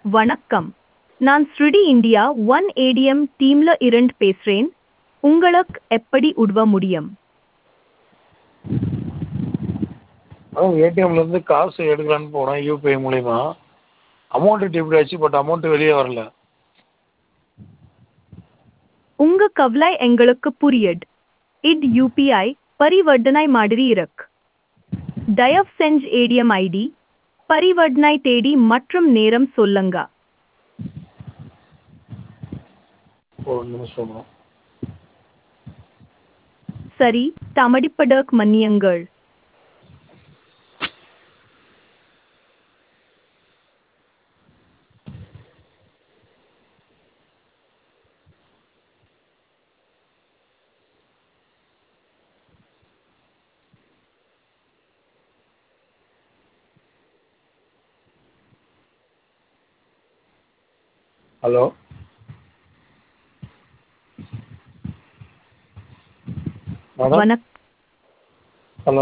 வணக்கம் நான் ஸ்ருடி இந்தியா ஒன் ஏடிஎம் டீம்ல இருந்து பேசுறேன் உங்களுக்கு எப்படி உதவ முடியும் அதான் ஏடிஎம்லேருந்து காசு எடுக்கலான்னு போனேன் யூபிஐ மூலிமா அமௌண்ட்டு டெபிட் ஆச்சு பட் அமௌண்ட்டு வெளியே வரல உங்க கவலை எங்களுக்கு புரியுது இது யூபிஐ பரிவர்த்தனை மாதிரி இருக்கு தயவு செஞ்சு ஏடிஎம் ஐடி பரிவர்த்தனை தேதி மற்றும் நேரம் சொல்லுங்க ஒரு நிமிஷம் மேடம் சரி தாமடிப்பதற்கு மன்னியுங்கள் ஹலோ மேடம் வணக் ஹலோ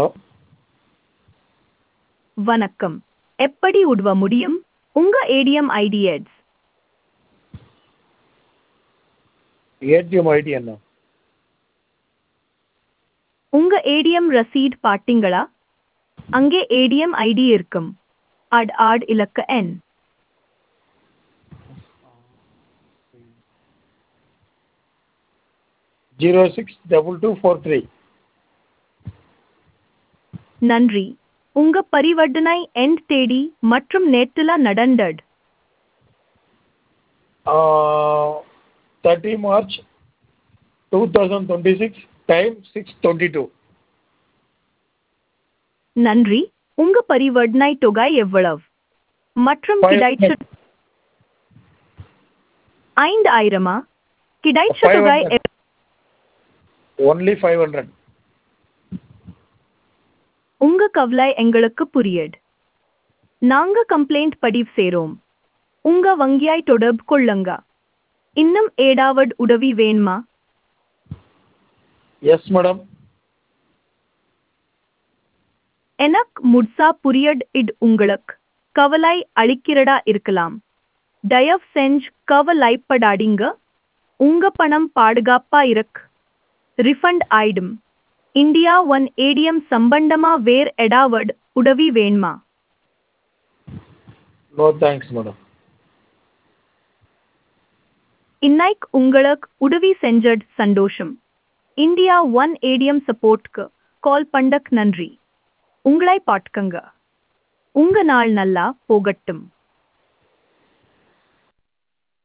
வணக்கம் எப்படி உதவ முடியும் உங்க ஏடிஎம் ஐடி எட்ஸ் ஏடிஎம் ஐடி என்ன உங்க ஏடிஎம் ரசீட் பாத்தீங்களா அங்கே ஏடிஎம் ஐடி இருக்கும் அட் ஆட் இலக்க எண் zero six double two four three நன்றி உங்க பரிவர்த்தனை எண்ட் தேதி மற்றும் நேற்றுல நடந்தது thirty March two thousand twenty six time six twenty two நன்றி உங்க பரிவர்த்தனை தொகை எவ்வளவு மற்றும் Five கிடைச்ச ஐந்து ஆயிரமா கிடைச்ச Five தொகை hundred. எவ்- ஒன்லி ஃபைவ் ஹண்ட்ரட் உங்க கவலை எங்களுக்கு புரியுது நாங்க கம்ப்ளைண்ட் பதிவு செய்றோம் உங்க வங்கியாய் தொடர்பு கொள்ளுங்க இன்னும் ஏதாவது உதவி வேணுமா எஸ் மேடம் எனக்கு முட்சா புரியட் இட் உங்களுக்கு கவலை அளிக்கிறதா இருக்கலாம் தயவு செஞ்சு கவலைப்படாதீங்க உங்க பணம் பாதுகாப்பா இருக்கு ரிஃபண்ட் ஆயிடும் இந்தியா ஒன் ஏடிஎம் சம்பந்தமா வேர் எடாவட் உதவி வேணுமா நோ தேங்க்ஸ் மேடம் இன்னைக்கு உங்களுக்கு உதவி செஞ்சது சந்தோஷம் இந்தியா ஒன் ஏடிஎம் சப்போர்ட்க்கு கால் பண்ணக் நன்றி உங்களை பாட்கங்க உங்க நாள் நல்லா போகட்டும்